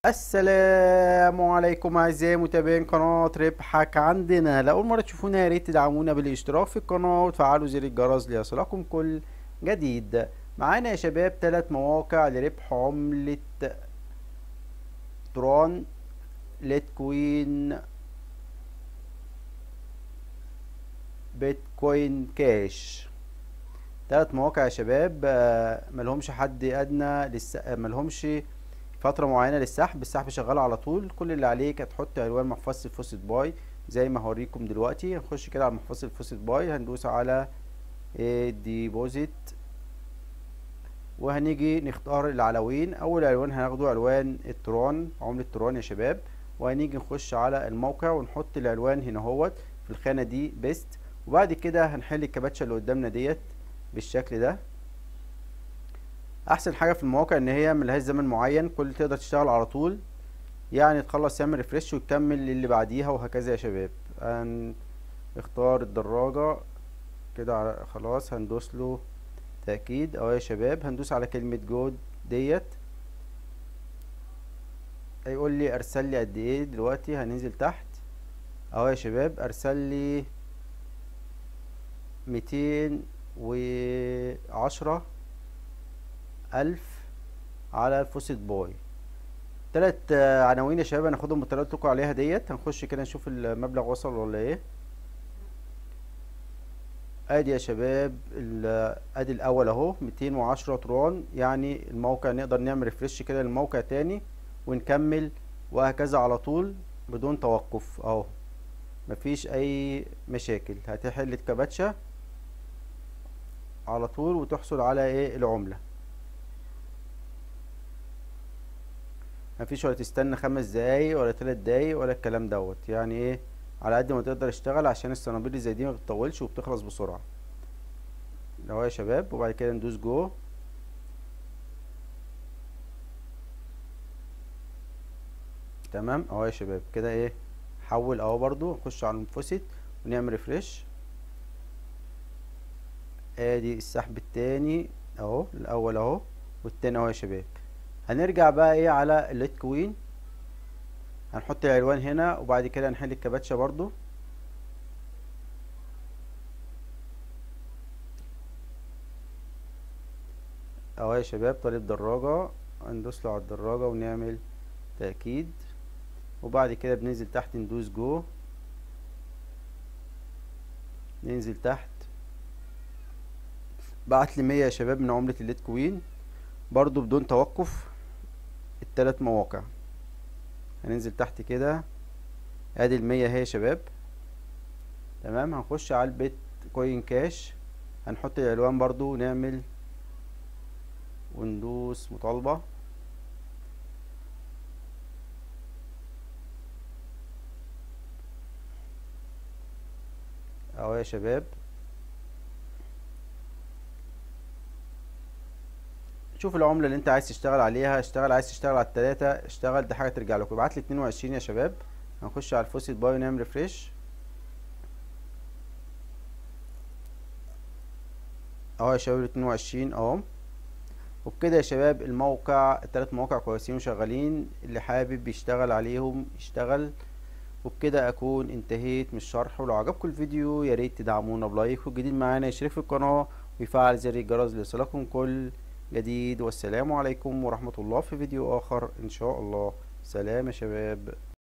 السلام عليكم اعزائي متابعين قناة ربحك عندنا لأول مرة تشوفونا يا ريت تدعمونا بالاشتراك في القناة وتفعلوا زر الجرس ليصلكم كل جديد معانا يا شباب ثلاث مواقع لربح عملة تران ليتكوين بيتكوين كاش ثلاث مواقع يا شباب آه، ملهمش حد ادنى لس... ملهمش فترة معينة للسحب السحب شغال على طول كل اللي عليك هتحط عنوان محفظة الفوسيت باي زي ما هوريكم دلوقتي هنخش كده على محفظة الفوسيت باي هندوس على ديبوزيت وهنيجي نختار العناوين اول عنوان هناخده عنوان التران عملة تران يا شباب وهنيجي نخش على الموقع ونحط العنوان هنا اهوت في الخانة دي بيست وبعد كده هنحل الكباتشة اللي قدامنا ديت بالشكل ده احسن حاجه في المواقع ان هي ملهاش زمن معين كل تقدر تشتغل على طول يعني تخلص تعمل ريفرش وتكمل اللي بعديها وهكذا يا شباب هنختار الدراجه كده خلاص هندوس له تاكيد اهو يا شباب هندوس على كلمه جود ديت هيقول لي ارسل لي قد ايه دلوقتي هننزل تحت اهو يا شباب ارسل لي ميتين وعشرة ألف على الفوسيت باي تلات عناوين يا شباب هناخدهم بالطريقة اللي قلتلكوا عليها ديت هنخش كده نشوف المبلغ وصل ولا ايه ادي يا شباب ادي الاول اهو ميتين وعشرة تران يعني الموقع نقدر نعمل ريفرش كده للموقع تاني ونكمل وهكذا على طول بدون توقف اهو مفيش اي مشاكل هتحل الكباتشة على طول وتحصل على ايه العملة مفيش ولا تستنى خمس دقايق ولا تلات دقايق ولا الكلام دوت يعني ايه على قد ما تقدر اشتغل عشان الصنابير اللي زي دي ما بتطولش وبتخلص بسرعة اهو يا شباب وبعد كده ندوس جو تمام اهو يا شباب كده ايه حول اهو برضو نخش على الفوسيت ونعمل ريفرش ادي السحب التاني اهو الاول اهو والتاني اهو يا شباب هنرجع بقى ايه على الليت كوين هنحط العنوان هنا وبعد كده هنحل الكباتشة برضو اهو يا شباب طالب دراجة هندوس له على الدراجة ونعمل تأكيد وبعد كده بننزل تحت ندوس جو ننزل تحت بعت لي مية يا شباب من عملة الليت كوين برضو بدون توقف التلات مواقع هننزل تحت كده ادي المية اهي يا شباب تمام هنخش على البيت كوين كاش هنحط العنوان برضو ونعمل وندوس مطالبة اهو يا شباب شوف العملة اللي انت عايز تشتغل عليها اشتغل عايز تشتغل على التلاتة اشتغل دي حاجة ترجع لكم ابعت لي اتنين وعشرين يا شباب هنخش على الفوسيت باي ونعمل ريفريش اهو يا شباب اتنين وعشرين اهو وبكده يا شباب الموقع التلات مواقع كويسين وشغالين اللي حابب يشتغل عليهم يشتغل وبكده اكون انتهيت من الشرح ولو عجبكم الفيديو يا ريت تدعمونا بلايك والجديد معانا يشترك في القناة ويفعل زر الجرس ليصلكم كل جديد والسلام عليكم ورحمة الله في فيديو آخر إن شاء الله سلام يا شباب